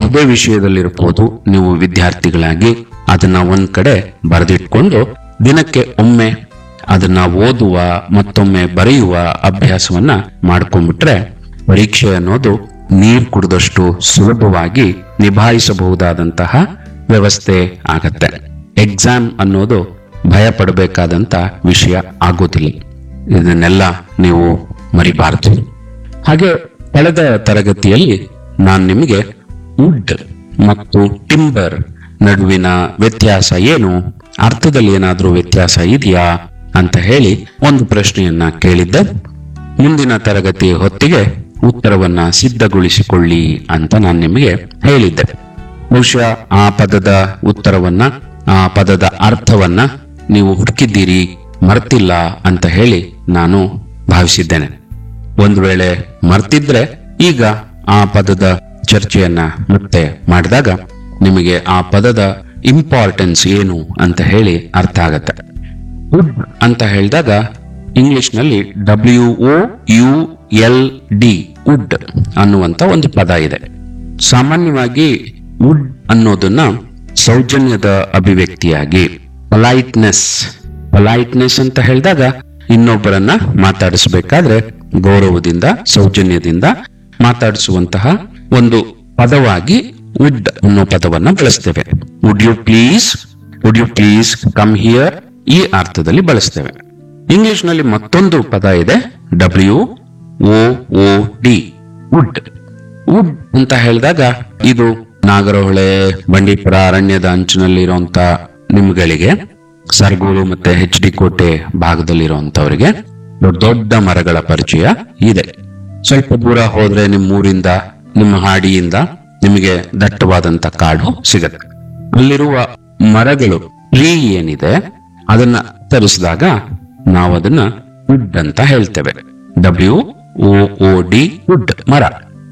ಯಾವುದೇ ವಿಷಯದಲ್ಲಿರ್ಬೋದು ನೀವು ವಿದ್ಯಾರ್ಥಿಗಳಾಗಿ ಅದನ್ನ ಒಂದ್ ಕಡೆ ಬರೆದಿಟ್ಕೊಂಡು ದಿನಕ್ಕೆ ಒಮ್ಮೆ ಅದನ್ನ ಓದುವ ಮತ್ತೊಮ್ಮೆ ಬರೆಯುವ ಅಭ್ಯಾಸವನ್ನ ಮಾಡ್ಕೊಂಡ್ಬಿಟ್ರೆ ಪರೀಕ್ಷೆ ಅನ್ನೋದು ನೀರ್ ಕುಡಿದಷ್ಟು ಸುಲಭವಾಗಿ ನಿಭಾಯಿಸಬಹುದಾದಂತಹ ವ್ಯವಸ್ಥೆ ಆಗತ್ತೆ ಎಕ್ಸಾಮ್ ಅನ್ನೋದು ಭಯ ಪಡಬೇಕಾದಂತ ವಿಷಯ ಆಗೋದಿಲ್ಲ ಇದನ್ನೆಲ್ಲ ನೀವು ಮರಿಬಾರದು ಹಾಗೆ ಕಳೆದ ತರಗತಿಯಲ್ಲಿ ನಾನು ನಿಮಗೆ ವುಡ್ ಮತ್ತು ಟಿಂಬರ್ ನಡುವಿನ ವ್ಯತ್ಯಾಸ ಏನು ಅರ್ಥದಲ್ಲಿ ಏನಾದ್ರೂ ವ್ಯತ್ಯಾಸ ಇದೆಯಾ ಅಂತ ಹೇಳಿ ಒಂದು ಪ್ರಶ್ನೆಯನ್ನ ಕೇಳಿದ್ದೆ ಮುಂದಿನ ತರಗತಿ ಹೊತ್ತಿಗೆ ಉತ್ತರವನ್ನ ಸಿದ್ಧಗೊಳಿಸಿಕೊಳ್ಳಿ ಅಂತ ನಾನು ನಿಮಗೆ ಹೇಳಿದ್ದೆ ಬಹುಶಃ ಆ ಪದದ ಉತ್ತರವನ್ನ ಆ ಪದದ ಅರ್ಥವನ್ನ ನೀವು ಹುಡುಕಿದ್ದೀರಿ ಮರ್ತಿಲ್ಲ ಅಂತ ಹೇಳಿ ನಾನು ಭಾವಿಸಿದ್ದೇನೆ ಒಂದು ವೇಳೆ ಮರ್ತಿದ್ರೆ ಈಗ ಆ ಪದದ ಚರ್ಚೆಯನ್ನ ಮತ್ತೆ ಮಾಡಿದಾಗ ನಿಮಗೆ ಆ ಪದದ ಇಂಪಾರ್ಟೆನ್ಸ್ ಏನು ಅಂತ ಹೇಳಿ ಅರ್ಥ ಆಗತ್ತೆ ವುಡ್ ಅಂತ ಹೇಳಿದಾಗ ಇಂಗ್ಲಿಷ್ ನಲ್ಲಿ W O U L D would ಅನ್ನುವಂತ ಒಂದು ಪದ ಇದೆ ಸಾಮಾನ್ಯವಾಗಿ ವುಡ್ ಅನ್ನೋದನ್ನ ಸೌಜನ್ಯದ ಅಭಿವ್ಯಕ್ತಿಯಾಗಿ ಪೊಲೈಟ್ನೆಸ್ ಪೊಲೈಟ್ನೆಸ್ ಅಂತ ಹೇಳಿದಾಗ ಇನ್ನೊಬ್ಬರನ್ನ ಮಾತಾಡಿಸಬೇಕಾದ್ರೆ ಗೌರವದಿಂದ ಸೌಜನ್ಯದಿಂದ ಮಾತಾಡಿಸುವಂತಹ ಒಂದು ಪದವಾಗಿ ವುಡ್ ಅನ್ನೋ ಪದವನ್ನ ಬಳಸ್ತೇವೆ would you please would you please come here ಈ ಅರ್ಥದಲ್ಲಿ ಬಳಸ್ತೇವೆ ಇಂಗ್ಲಿಷ್ ನಲ್ಲಿ ಮತ್ತೊಂದು ಪದ ಇದೆ W O O D wood wood ಅಂತ ಹೇಳಿದಾಗ ಇದು ನಾಗರಹೊಳೆ ಬಂಡೀಪುರ ಅರಣ್ಯದ ಅಂಚಿನಲ್ಲಿ ಇರುವಂತ ನಿಮ್ಗಳಿಗೆ ಸರ್ಗೂರು ಮತ್ತೆ ಎಚ್ ಡಿ ಕೋಟೆ ಭಾಗದಲ್ಲಿರುವಂತವರಿಗೆ ದೊಡ್ಡ ದೊಡ್ಡ ಮರಗಳ ಪರಿಚಯ ಇದೆ ಸ್ವಲ್ಪ ದೂರ ಹೋದ್ರೆ ನಿಮ್ಮ ಊರಿಂದ ನಿಮ್ಮ ಹಾಡಿಯಿಂದ ನಿಮಗೆ ದಟ್ಟವಾದಂತ ಕಾಡು ಸಿಗತ್ತೆ ಅಲ್ಲಿರುವ ಮರಗಳು ಟ್ರೀ ಏನಿದೆ ಅದನ್ನ ತರಿಸಿದಾಗ ನಾವು ಅದನ್ನ ವುಡ್ ಅಂತ ಹೇಳ್ತೇವೆ W O O D wood ಮರ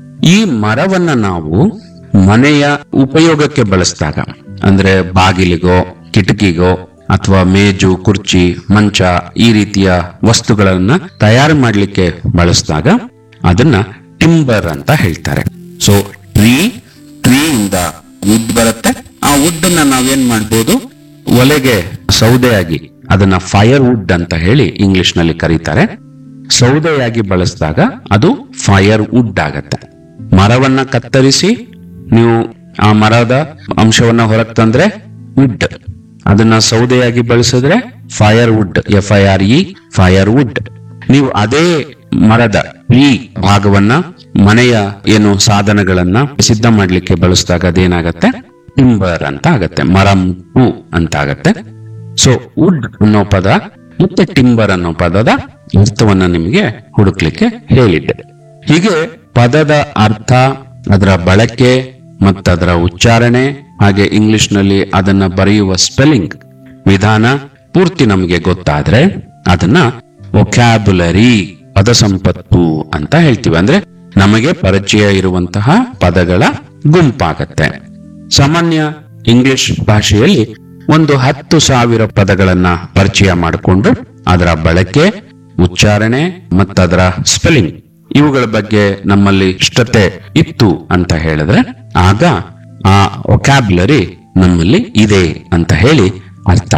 ಈ ಮರವನ್ನ ನಾವು ಮನೆಯ ಉಪಯೋಗಕ್ಕೆ ಬಳಸಿದಾಗ ಅಂದ್ರೆ ಬಾಗಿಲಿಗೋ ಕಿಟಕಿಗೋ ಅಥವಾ ಮೇಜು ಕುರ್ಚಿ ಮಂಚ ಈ ರೀತಿಯ ವಸ್ತುಗಳನ್ನ ತಯಾರು ಮಾಡಲಿಕ್ಕೆ ಬಳಸಿದಾಗ ಅದನ್ನ ಟಿಂಬರ್ ಅಂತ ಹೇಳ್ತಾರೆ ಸೊ ಟ್ರೀ ಟ್ರೀಯಿಂದ ವುಡ್ ಬರುತ್ತೆ ಆ ವುಡ್ ಅನ್ನ ನಾವೇನ್ ಮಾಡ್ಬೋದು ಒಲೆಗೆ ಸೌದೆಯಾಗಿ ಅದನ್ನ ಫೈರ್ ವುಡ್ ಅಂತ ಹೇಳಿ ಇಂಗ್ಲಿಷ್ ನಲ್ಲಿ ಕರೀತಾರೆ ಸೌದೆಯಾಗಿ ಬಳಸಿದಾಗ ಅದು ಫೈರ್ ವುಡ್ ಆಗತ್ತೆ ಮರವನ್ನ ಕತ್ತರಿಸಿ ನೀವು ಆ ಮರದ ಅಂಶವನ್ನ ಹೊರಗೆ ತಂದ್ರೆ ವುಡ್ ಅದನ್ನ ಸೌದೆಯಾಗಿ ಬಳಸಿದ್ರೆ fire wood F I R E fire wood ನೀವು ಅದೇ ಮರದ ಈ ಭಾಗವನ್ನ ಮನೆಯ ಏನು ಸಾಧನಗಳನ್ನ ಸಿದ್ಧ ಮಾಡ್ಲಿಕ್ಕೆ ಬಳಸಿದಾಗ ಅದೇನಾಗತ್ತೆ ಟಿಂಬರ್ ಅಂತ ಆಗತ್ತೆ ಮರ ಮುಟ್ಟು ಅಂತ ಆಗತ್ತೆ ಸೊ ವುಡ್ ಅನ್ನೋ ಪದ ಮತ್ತೆ ಟಿಂಬರ್ ಅನ್ನೋ ಪದದ ಅರ್ಥವನ್ನ ನಿಮಗೆ ಹುಡುಕ್ಲಿಕ್ಕೆ ಹೇಳಿದ್ದೆ ಹೀಗೆ ಪದದ ಅರ್ಥ ಅದರ ಬಳಕೆ ಮತ್ತದರ ಉಚ್ಚಾರಣೆ ಹಾಗೆ ಇಂಗ್ಲಿಷ್ ನಲ್ಲಿ ಅದನ್ನ ಬರೆಯುವ ಸ್ಪೆಲ್ಲಿಂಗ್ ವಿಧಾನ ಪೂರ್ತಿ ನಮಗೆ ಗೊತ್ತಾದ್ರೆ ಅದನ್ನ ಒಕ್ಯಾಬುಲರಿ ಪದ ಸಂಪತ್ತು ಅಂತ ಹೇಳ್ತೀವಿ ಅಂದ್ರೆ ನಮಗೆ ಪರಿಚಯ ಇರುವಂತಹ ಪದಗಳ ಗುಂಪಾಗತ್ತೆ ಸಾಮಾನ್ಯ ಇಂಗ್ಲಿಷ್ ಭಾಷೆಯಲ್ಲಿ ಒಂದು ಹತ್ತು ಸಾವಿರ ಪದಗಳನ್ನ ಪರಿಚಯ ಮಾಡಿಕೊಂಡು ಅದರ ಬಳಕೆ ಉಚ್ಚಾರಣೆ ಮತ್ತದರ ಸ್ಪೆಲ್ಲಿಂಗ್ ಇವುಗಳ ಬಗ್ಗೆ ನಮ್ಮಲ್ಲಿ ಇಷ್ಟತೆ ಇತ್ತು ಅಂತ ಹೇಳಿದ್ರೆ ಆಗ ಆ ಒಕ್ಯಾಬ್ಲರಿ ನಮ್ಮಲ್ಲಿ ಇದೆ ಅಂತ ಹೇಳಿ ಅರ್ಥ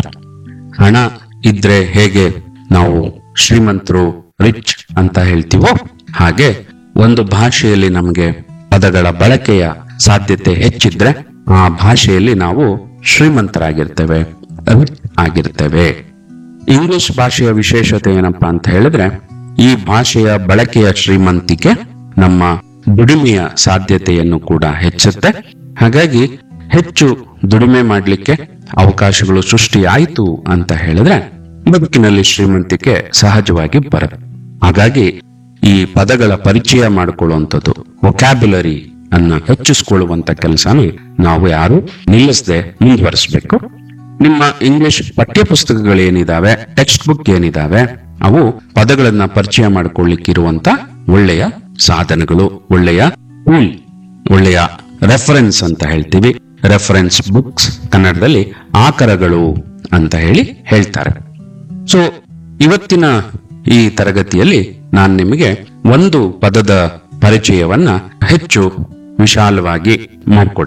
ಹಣ ಇದ್ರೆ ಹೇಗೆ ನಾವು ಶ್ರೀಮಂತರು ರಿಚ್ ಅಂತ ಹೇಳ್ತೀವೋ ಹಾಗೆ ಒಂದು ಭಾಷೆಯಲ್ಲಿ ನಮಗೆ ಪದಗಳ ಬಳಕೆಯ ಸಾಧ್ಯತೆ ಹೆಚ್ಚಿದ್ರೆ ಆ ಭಾಷೆಯಲ್ಲಿ ನಾವು ಶ್ರೀಮಂತರಾಗಿರ್ತೇವೆ ರಿಚ್ ಆಗಿರ್ತೇವೆ ಇಂಗ್ಲಿಷ್ ಭಾಷೆಯ ವಿಶೇಷತೆ ಏನಪ್ಪಾ ಅಂತ ಹೇಳಿದ್ರೆ ಈ ಭಾಷೆಯ ಬಳಕೆಯ ಶ್ರೀಮಂತಿಕೆ ನಮ್ಮ ದುಡಿಮೆಯ ಸಾಧ್ಯತೆಯನ್ನು ಕೂಡ ಹೆಚ್ಚುತ್ತೆ ಹಾಗಾಗಿ ಹೆಚ್ಚು ದುಡಿಮೆ ಮಾಡಲಿಕ್ಕೆ ಅವಕಾಶಗಳು ಸೃಷ್ಟಿಯಾಯಿತು ಅಂತ ಹೇಳಿದ್ರೆ ಬದುಕಿನಲ್ಲಿ ಶ್ರೀಮಂತಿಕೆ ಸಹಜವಾಗಿ ಬರುತ್ತೆ ಹಾಗಾಗಿ ಈ ಪದಗಳ ಪರಿಚಯ ಮಾಡಿಕೊಳ್ಳುವಂಥದ್ದು ವೊಕ್ಯಾಬ್ಯುಲರಿ ಅನ್ನ ಹೆಚ್ಚಿಸಿಕೊಳ್ಳುವಂತ ಕೆಲಸನ ನಾವು ಯಾರು ನಿಲ್ಲಿಸದೆ ಮುಂದುವರಿಸಬೇಕು ನಿಮ್ಮ ಇಂಗ್ಲಿಷ್ ಪಠ್ಯ ಪುಸ್ತಕಗಳು ಏನಿದಾವೆ ಟೆಕ್ಸ್ಟ್ ಬುಕ್ ಏನಿದಾವೆ ಅವು ಪದಗಳನ್ನ ಪರಿಚಯ ಮಾಡಿಕೊಳ್ಳಿಕ್ಕಿರುವಂತ ಒಳ್ಳೆಯ ಸಾಧನಗಳು ಒಳ್ಳೆಯ ಟೂಲ್ ಒಳ್ಳೆಯ ರೆಫರೆನ್ಸ್ ಅಂತ ಹೇಳ್ತೀವಿ ರೆಫರೆನ್ಸ್ ಬುಕ್ಸ್ ಕನ್ನಡದಲ್ಲಿ ಆಕರಗಳು ಅಂತ ಹೇಳಿ ಹೇಳ್ತಾರೆ ಸೊ ಇವತ್ತಿನ ಈ ತರಗತಿಯಲ್ಲಿ ನಾನು ನಿಮಗೆ ಒಂದು ಪದದ ಪರಿಚಯವನ್ನ ಹೆಚ್ಚು ವಿಶಾಲವಾಗಿ ಮಾಡಿಕೊಡ್ತೀನಿ